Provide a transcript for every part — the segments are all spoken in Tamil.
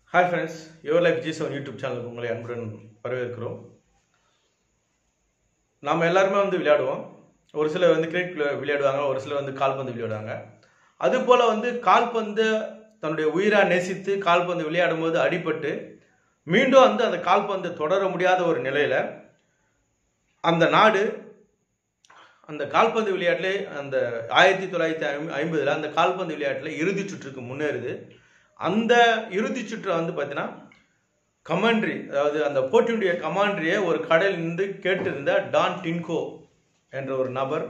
hi friends your life G seven YouTube சேனலுக்கு உங்களை அன்புடன் வரவேற்கிறோம் நாம் எல்லாருமே வந்து விளையாடுவோம் ஒரு சிலர் வந்து கிரிக்கெட் விளையாடுவாங்க ஒரு சிலர் வந்து கால்பந்து விளையாடுவாங்க அதுபோல் வந்து கால்பந்து தன்னுடைய உயிராக நேசித்து கால்பந்து விளையாடும் போது அடிபட்டு மீண்டும் வந்து அந்த கால்பந்து தொடர முடியாத ஒரு நிலையில் அந்த நாடு அந்த கால்பந்து விளையாட்டிலே அந்த ஆயிரத்தி தொள்ளாயிரத்தி ஐம் ஐம்பதில் அந்த கால்பந்து விளையாட்டில் இறுதி சுற்றுக்கு முன்னேறுது அந்த இறுதி சுற்றை வந்து பார்த்தீங்கன்னா கமாண்ட்ரி அதாவது அந்த போட்டியுடைய கமாண்ட்ரியை ஒரு கடையில் நின்று கேட்டிருந்த டான் டின்கோ என்ற ஒரு நபர்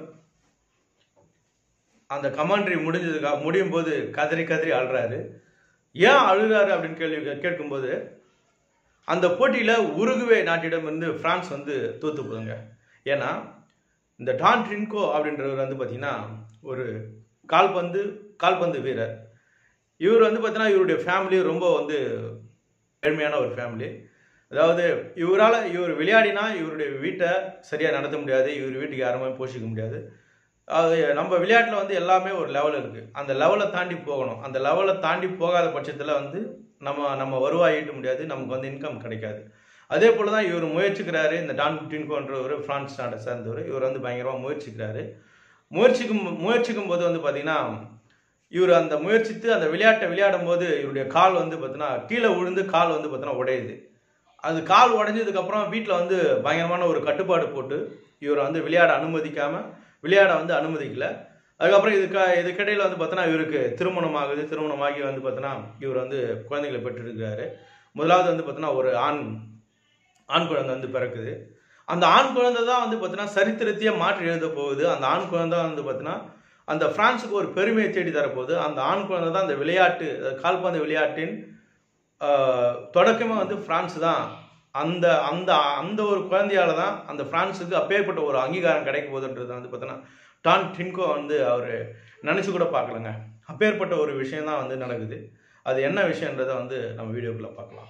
அந்த கமாண்ட்ரி முடிஞ்சதுக்கு முடியும் போது கதறி கதறி அழுறாரு ஏன் அழுறாரு அப்படின்னு கேள்வி கே- கேட்கும்போது அந்த போட்டியில் உருகுவே நாட்டிடமிருந்து பிரான்ஸ் வந்து தோத்து போதுங்க ஏன்னா இந்த டான் ட்ரின்கோ அப்படின்றவர் வந்து பார்த்தீங்கன்னா ஒரு கால்பந்து கால்பந்து வீரர் இவர் வந்து பார்த்தீங்கன்னா இவருடைய ஃபேமிலி ரொம்ப வந்து ஏழ்மையான ஒரு ஃபேமிலி அதாவது இவரால் இவர் விளையாடினா இவருடைய வீட்டை சரியாக நடத்த முடியாது இவர் வீட்டுக்கு யாருமே போஷிக்க முடியாது அது நம்ம விளையாட்டில் வந்து எல்லாமே ஒரு லெவல் இருக்குது அந்த லெவலை தாண்டி போகணும் அந்த லெவலை தாண்டி போகாத பட்சத்தில் வந்து நம்ம நம்ம வருவாய் ஈட்ட முடியாது நமக்கு வந்து இன்கம் கிடைக்காது அதே போல தான் இவர் முயற்சிக்கிறாரு இந்த டான் டின்கோன்றவர் பிரான்ஸ் நாட்டை சேர்ந்தவர் இவர் வந்து பயங்கரமாக முயற்சிக்கிறாரு முயற்சிக்கும் முயற்சிக்கும் போது வந்து பார்த்தீங்கன்னா இவர் அந்த முயற்சித்து அந்த விளையாட்டை விளையாடும் போது இவருடைய கால் வந்து பார்த்தீங்கன்னா கீழே விழுந்து கால் வந்து பார்த்தீங்கன்னா உடையுது அது கால் உடைஞ்சதுக்கப்புறம் வீட்டில் வந்து பயங்கரமான ஒரு கட்டுப்பாடு போட்டு இவரை வந்து விளையாட அனுமதிக்காம விளையாட வந்து அனுமதிக்கல அதுக்கப்புறம் இதுக்கு இதுக்கிடையில் வந்து பார்த்தோன்னா இவருக்கு திருமணம் ஆகுது திருமணமாகி வந்து பார்த்தோன்னா இவர் வந்து குழந்தைகளை பெற்றிருக்கிறாரு முதலாவது வந்து பார்த்தோன்னா ஒரு ஆண் ஆண் குழந்தை வந்து பிறக்குது அந்த ஆண் குழந்தை தான் வந்து பார்த்தீங்கன்னா சரித்திரத்தையே மாற்றி எழுத போகுது அந்த ஆண் குழந்தை வந்து பார்த்தீங்கன்னா அந்த பிரான்ஸுக்கு ஒரு பெருமையை தேடி தரப்போகுது அந்த ஆண் குழந்தை தான் அந்த விளையாட்டு அதாவது கால்பந்து விளையாட்டின் ஆஹ், தொடக்கமே வந்து பிரான்ஸ் தான் அந்த அந்த அந்த ஒரு குழந்தையால தான் அந்த பிரான்ஸுக்கு அப்பேற்பட்ட ஒரு அங்கீகாரம் கிடைக்க போகுதுன்றது வந்து பார்த்தீங்கன்னா டான் டின்கோ வந்து அவர் நினச்சி கூட பார்க்கலங்க அப்பேற்பட்ட ஒரு விஷயம் தான் வந்து நடக்குது அது என்ன விஷயன்றதை வந்து நம்ம வீடியோக்குள்ளே பார்க்கலாம்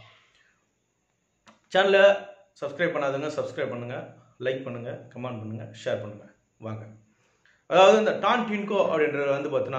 சேனலை சப்ஸ்கிரைப் பண்ணாதுங்க சப்ஸ்கிரைப் பண்ணுங்கள் லைக் பண்ணுங்கள் கமெண்ட் பண்ணுங்கள் ஷேர் பண்ணுங்கள் வாங்க அதாவது இந்த டான் டின்கோ அப்படின்றது வந்து பார்த்தீங்கன்னா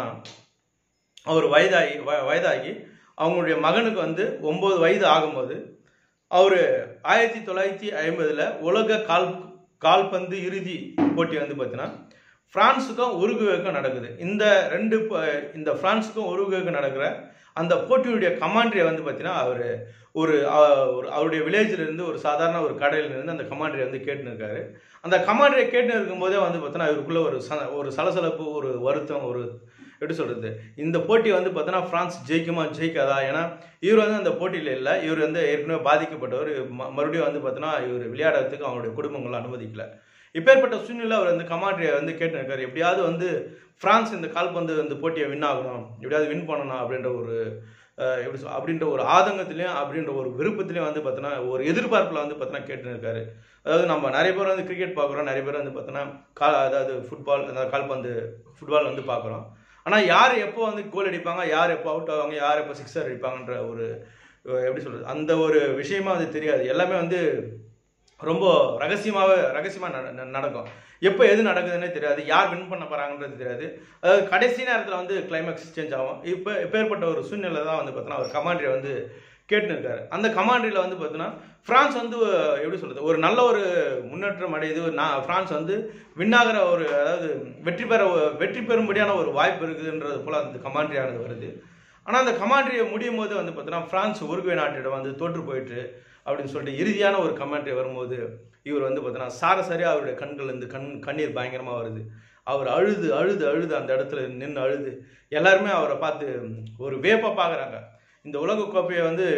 அவர் வயதாகி வ- வயதாகி அவங்களுடைய மகனுக்கு வந்து ஒம்பது வயது ஆகும்போது அவர் ஆயிரத்தி தொள்ளாயிரத்தி ஐம்பதில் உலக கால் கால்பந்து இறுதி போட்டி வந்து பார்த்தீங்கன்னா பிரான்ஸுக்கும் உருகுவேக்கும் நடக்குது இந்த ரெண்டு ப- இந்த பிரான்ஸுக்கும் உருகுவேக்கும் நடக்கிற அந்த போட்டியுடைய கமாண்ட்ரியை வந்து பார்த்தீங்கன்னா அவர் ஒரு அஹ், ஒரு அவருடைய வில்லேஜில் இருந்து ஒரு சாதாரண ஒரு கடையில் இருந்து அந்த கமாண்ட்ரியை வந்து கேட்டுன்னு இருக்காரு அந்த கமாண்ட்ரியை கேட்டுன்னு இருக்கும்போதே வந்து பார்த்தீங்கன்னா இவருக்குள்ள ஒரு ச ஒரு சலசலப்பு ஒரு வருத்தம் ஒரு எப்படி சொல்றது இந்த போட்டி வந்து பார்த்தோன்னா பிரான்ஸ் ஜெயிக்குமா ஜெயிக்காதா ஏன்னா இவர் வந்து அந்த போட்டியில் இல்லை இவர் வந்து ஏற்கனவே பாதிக்கப்பட்டவர் ம- மறுபடியும் வந்து பார்த்தோன்னா இவர் விளையாடுறதுக்கு அவங்களுடைய குடும்பங்கள் அனுமதிக்கல இப்பேற்பட்ட சூழ்நிலை அவர் வந்து கமாண்ட்ரியை வந்து கேட்டு இருக்காரு எப்படியாவது வந்து பிரான்ஸ் இந்த கால்பந்து இந்த போட்டியை வின் ஆகணும் எப்படியாவது வின் பண்ணணும் அப்படின்ற ஒரு அஹ், எப்படி சொல் அப்படின்ற ஒரு ஆதங்கத்திலையும் அப்படின்ற ஒரு விருப்பத்திலையும் வந்து பார்த்தோன்னா ஒரு எதிர்பார்ப்பில் வந்து பார்த்தோன்னா கேட்டு இருக்காரு அதாவது நம்ம நிறைய பேர் வந்து கிரிக்கெட் பார்க்குறோம் நிறைய பேர் வந்து பார்த்தோன்னா கா அதாவது ஃபுட்பால் அதாவது கால்பந்து ஃபுட்பால் வந்து பார்க்குறோம் ஆனால் யார் எப்போ வந்து கோல் அடிப்பாங்க யார் எப்போ அவுட் ஆவாங்க யார் எப்போ சிக்ஸர் அடிப்பாங்கன்ற ஒரு அஹ், எப்படி சொல்கிறது அந்த ஒரு விஷயமா அது தெரியாது எல்லாமே வந்து ரொம்ப ரகசியமாகவே ரகசியமாக நடக்கும் எப்போ எது நடக்குதுன்னே தெரியாது யார் வின் பண்ண போகிறாங்கன்றது தெரியாது அதாவது கடைசி நேரத்தில் வந்து கிளைமேக்ஸ் சேஞ்ச் ஆகும் இப்போ இப்பேற்பட்ட ஒரு சூழ்நிலை தான் வந்து பார்த்தோன்னா அவர் கமாண்டரை வந்து கேட்டுன்னு இருக்காரு அந்த கமாண்டரியில் வந்து பார்த்தீங்கன்னா பிரான்ஸ் வந்து எப்படி சொல்கிறது ஒரு நல்ல ஒரு முன்னேற்றம் அடையுது நான் பிரான்ஸ் வந்து வின்னாகிற ஒரு அதாவது வெற்றி பெற வெற்றி பெறும்படியான ஒரு வாய்ப்பு இருக்குதுன்றது போல் அந்த கமாண்ட்ரியானது வருது ஆனால் அந்த கமாண்ட்ரியை முடியும் போது வந்து பார்த்தீங்கன்னா பிரான்ஸ் உருகுவே நாட்டிடம் வந்து தோற்று போயிட்டு அப்படின்னு சொல்லிட்டு இறுதியான ஒரு கமெண்ட்ரி வரும்போது இவர் வந்து பார்த்தீங்கன்னா சாரசாரியாக அவருடைய கண்கள் இருந்து கண் கண்ணீர் பயங்கரமாக வருது அவர் அழுது அழுது அழுது அந்த இடத்துல நின்று அழுது எல்லாருமே அவரை பார்த்து ஒரு வேப்பா பார்க்குறாங்க இந்த உலக கோப்பையை வந்து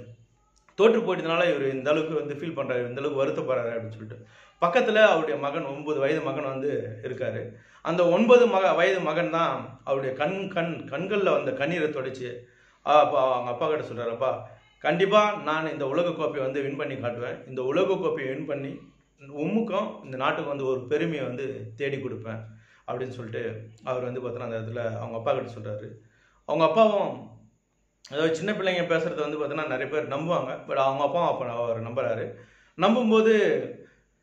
தோற்று போயிட்டதுனால இவர் இந்த அளவுக்கு வந்து ஃபீல் பண்ணுறாரு இந்த அளவுக்கு வருத்தப்படுறாரு அப்படின்னு சொல்லிட்டு பக்கத்தில் அவருடைய மகன் ஒன்பது வயது மகன் வந்து இருக்காரு அந்த ஒன்பது மக வயது மகன் தான் அவருடைய கண் கண் கண்களில் வந்த கண்ணீரை தொடச்சி அப்பா அவங்க அப்பா கிட்ட சொல்கிறாரு அப்பா கண்டிப்பாக நான் இந்த உலக கோப்பையை வந்து வின் பண்ணி காட்டுவேன் இந்த உலக கோப்பையை வின் பண்ணி உம்முக்கும் இந்த நாட்டுக்கு வந்து ஒரு பெருமையை வந்து தேடி கொடுப்பேன் அப்படின்னு சொல்லிட்டு அவர் வந்து பார்த்தோன்னா அந்த இடத்துல அவங்க அப்பா கிட்ட சொல்கிறாரு அவங்க அப்பாவும் அதாவது சின்ன பிள்ளைங்க பேசுறது வந்து பார்த்தீங்கன்னா நிறைய பேர் நம்புவாங்க பட் அவங்க அப்பாவும் அப்போ அவர் நம்புறாரு நம்பும்போது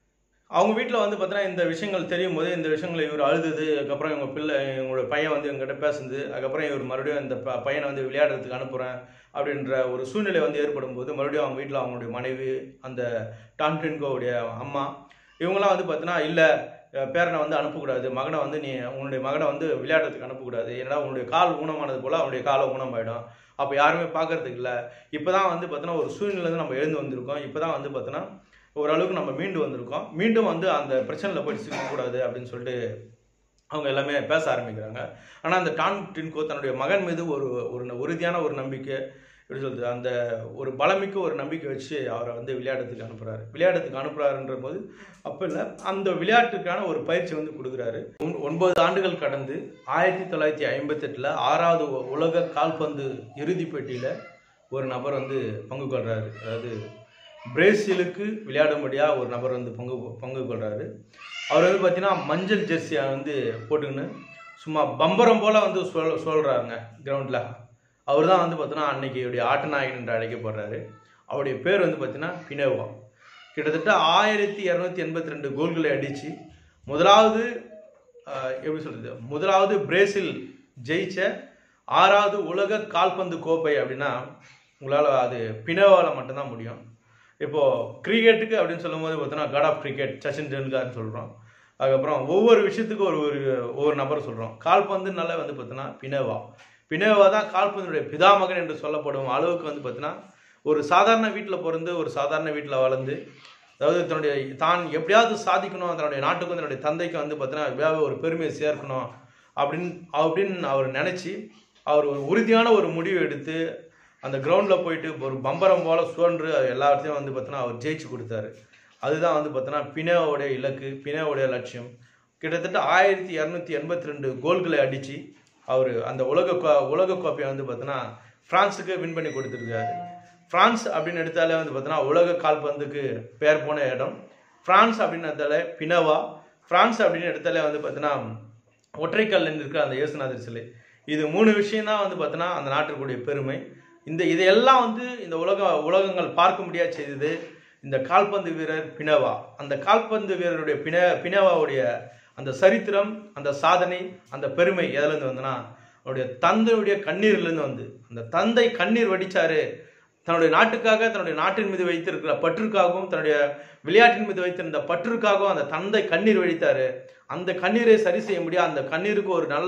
அவங்க வீட்டில் வந்து பார்த்தீங்கன்னா இந்த விஷயங்கள் தெரியும் போது இந்த விஷயங்களை இவர் அழுதுது அதுக்கப்புறம் இவங்க பிள்ளை இவங்களோட பையன் வந்து எங்கிட்ட பேசுனது அதுக்கப்புறம் இவர் மறுபடியும் இந்த ப- பையனை வந்து விளையாடுறதுக்கு அனுப்புகிறேன் அப்படின்ற ஒரு சூழ்நிலை வந்து ஏற்படும் போது மறுபடியும் அவங்க வீட்டில் அவங்களுடைய மனைவி அந்த டான்டின்கோவுடைய அம்மா இவங்களாம் வந்து பார்த்தீங்கன்னா இல்லை பேரனை வந்து அனுப்பக்கூடாது மகனை வந்து நீ உன்னுடைய மகனை வந்து விளையாடுறதுக்கு அனுப்பக்கூடாது ஏன்னா உன்னுடைய கால் ஊனமானது போல் அவனுடைய காலை ஊனமாயிடும் அப்போ யாருமே பார்க்கறதுக்கு இல்லை இப்போ தான் வந்து பார்த்தீங்கன்னா ஒரு சூழ்நிலை நம்ம எழுந்து வந்திருக்கோம் இப்போ தான் வந்து பார்த்தீங்கன்னா ஓரளவுக்கு நம்ம மீண்டு வந்திருக்கோம் மீண்டும் வந்து அந்த பிரச்சனையில் போய் சிக்கக்கூடாது அப்படின்னு சொல்லிட்டு அவங்க எல்லாமே பேச ஆரம்பிக்கிறாங்க ஆனால் அந்த டான் டின்கோ தன்னுடைய மகன் மீது ஒரு ஒரு உறுதியான ஒரு நம்பிக்கை எப்படி சொல்றது அந்த ஒரு பலமிக்க ஒரு நம்பிக்கை வச்சு அவரை வந்து விளையாடுறதுக்கு அனுப்புறாரு விளையாடுறதுக்கு அனுப்புறாருன்ற போது அப்போ இல்லை அந்த விளையாட்டுக்கான ஒரு பயிற்சி வந்து கொடுக்குறாரு ஒன்- ஒன்பது ஆண்டுகள் கடந்து ஆயிரத்தி தொள்ளாயிரத்தி ஐம்பத்தெட்டில் ஆறாவது உ- உலக கால்பந்து இறுதிப் போட்டியில் ஒரு நபர் வந்து பங்கு கொள்றாரு அதாவது பிரேசிலுக்கு விளையாடும்படியா ஒரு நபர் வந்து பங்கு பங்கு கொள்றாரு அவர் வந்து பார்த்தீங்கன்னா மஞ்சள் ஜெர்சியை வந்து போட்டுக்கின்னு சும்மா பம்பரம் போல வந்து சொல் சொல்கிறாருங்க கிரவுண்டில் அவர் தான் வந்து பார்த்தீங்கன்னா அன்னைக்கு இவருடைய ஆட்ட நாயகன் என்று அழைக்கப்படுறாரு அவருடைய பேர் வந்து பார்த்தீங்கன்னா பினோவா கிட்டத்தட்ட ஆயிரத்தி இரநூத்தி எண்பத்தி ரெண்டு கோல்களை அடித்து முதலாவது ஆஹ், எப்படி சொல்றது முதலாவது பிரேசில் ஜெயிச்ச ஆறாவது உலக கால்பந்து கோப்பை அப்படின்னா உங்களால் அது பினோவால் மட்டும்தான் முடியும் இப்போ கிரிக்கெட்டுக்கு அப்படின்னு சொல்லும்போது பார்த்தோன்னா காட் ஆஃப் கிரிக்கெட் சச்சின் டெண்டுல்கர்னு சொல்கிறோம் அதுக்கப்புறம் ஒவ்வொரு விஷயத்துக்கும் ஒரு ஒரு ஒவ்வொரு நபர் சொல்கிறோம் கால்பந்துனால வந்து பார்த்தோன்னா பினோவா பினோவா தான் கால்பந்தினுடைய பிதாமகன் என்று சொல்லப்படும் அளவுக்கு வந்து பார்த்தீங்கன்னா ஒரு சாதாரண வீட்டில் பிறந்து ஒரு சாதாரண வீட்டில் வளர்ந்து அதாவது தன்னுடைய தான் எப்படியாவது சாதிக்கணும் தன்னுடைய நாட்டுக்கும் தன்னுடைய தந்தைக்கும் வந்து பார்த்தீங்கன்னா எப்படியாவது ஒரு பெருமையை சேர்க்கணும் அப்படின்னு அப்படின்னு அவர் நினச்சி அவர் ஒரு உறுதியான ஒரு முடிவு எடுத்து அந்த கிரவுண்டில் போயிட்டு ஒரு பம்பரம் போல சுழன்று அது எல்லா இடத்தையும் வந்து பார்த்தீங்கன்னா அவர் ஜெயிச்சு கொடுத்தாரு அதுதான் வந்து பார்த்தீங்கன்னா பினோவுடைய இலக்கு பினோவுடைய லட்சியம் கிட்டத்தட்ட ஆயிரத்தி இரநூத்தி எண்பத்தி ரெண்டு கோல்களை அடித்து அவர் அந்த உலக கோ உலக கோப்பையை வந்து பார்த்தீங்கன்னா ஃப்ரான்ஸுக்கு வின் பண்ணி கொடுத்துருக்காரு ஃப்ரான்ஸ் அப்படின்னு எடுத்தாலே வந்து பார்த்தீங்கன்னா உலக கால்பந்துக்கு பேர் போன இடம் ஃப்ரான்ஸ் அப்படின்னு எடுத்தாலே பினோவா ஃப்ரான்ஸ் அப்படின்னு எடுத்தாலே வந்து பார்த்தீங்கன்னா ஒற்றைக்கல்லில் இருக்கிற அந்த இயேசுநாதர் சிலை இது மூணு விஷயம் தான் வந்து பார்த்தீங்கன்னா அந்த நாட்டிற்குடைய பெருமை இந்த இதையெல்லாம் வந்து இந்த உலக உலகங்கள் பார்க்க முடியாது செய்தது இந்த கால்பந்து வீரர் பினவா அந்த கால்பந்து வீரருடைய பின பினவாவுடைய அந்த சரித்திரம் அந்த சாதனை அந்த பெருமை எதுலேருந்து வந்துன்னா அவருடைய தந்தையுடைய கண்ணீர்லேருந்து வந்து அந்த தந்தை கண்ணீர் வடிச்சாரு தன்னுடைய நாட்டுக்காக தன்னுடைய நாட்டின் மீது வைத்திருக்கிற பற்றுக்காகவும் தன்னுடைய விளையாட்டின் மீது வைத்திருந்த பற்றுக்காகவும் அந்த தந்தை கண்ணீர் வடித்தாரு அந்த கண்ணீரை சரி செய்ய முடியாது அந்த கண்ணீருக்கு ஒரு நல்ல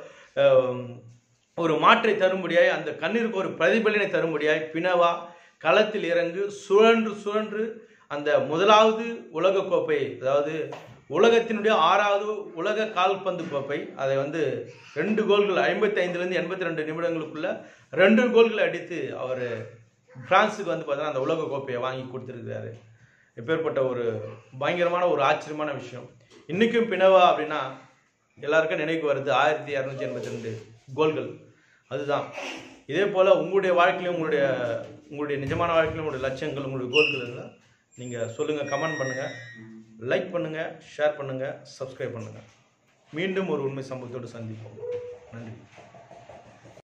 அஹ், ஒரு மாற்றை தரும்படியாய் அந்த கண்ணீருக்கு ஒரு பிரதிபலனை தரும்படியாய் பினவா களத்தில் இறங்கு சுழன்று சுழன்று அந்த முதலாவது உலக கோப்பை அதாவது உலகத்தினுடைய ஆறாவது உலக கால்பந்து கோப்பை அதை வந்து ரெண்டு கோல்கள் ஐம்பத்தி ஐந்துலேருந்து எண்பத்தி ரெண்டு நிமிடங்களுக்குள்ள ரெண்டு கோல்களை அடித்து அவர் பிரான்ஸுக்கு வந்து பார்த்தீங்கன்னா அந்த உலக கோப்பையை வாங்கி கொடுத்துருக்காரு எப்பேற்பட்ட ஒரு பயங்கரமான ஒரு ஆச்சரியமான விஷயம் இன்றைக்கும் பினவா அப்படின்னா எல்லாருக்கும் நினைவுக்கு வருது ஆயிரத்தி இரநூத்தி எண்பத்தி ரெண்டு கோல்கள் அதுதான் இதே போல் உங்களுடைய வாழ்க்கையிலும் உங்களுடைய உங்களுடைய நிஜமான வாழ்க்கையிலும் உங்களுடைய லட்சியங்கள் உங்களுடைய கோல்கள் இருந்தால் நீங்கள் சொல்லுங்கள் கமெண்ட் பண்ணுங்கள் லைக் பண்ணுங்கள் ஷேர் பண்ணுங்கள் சப்ஸ்கிரைப் பண்ணுங்கள் மீண்டும் ஒரு உண்மை சம்பவத்தோடு சந்திப்போம் நன்றி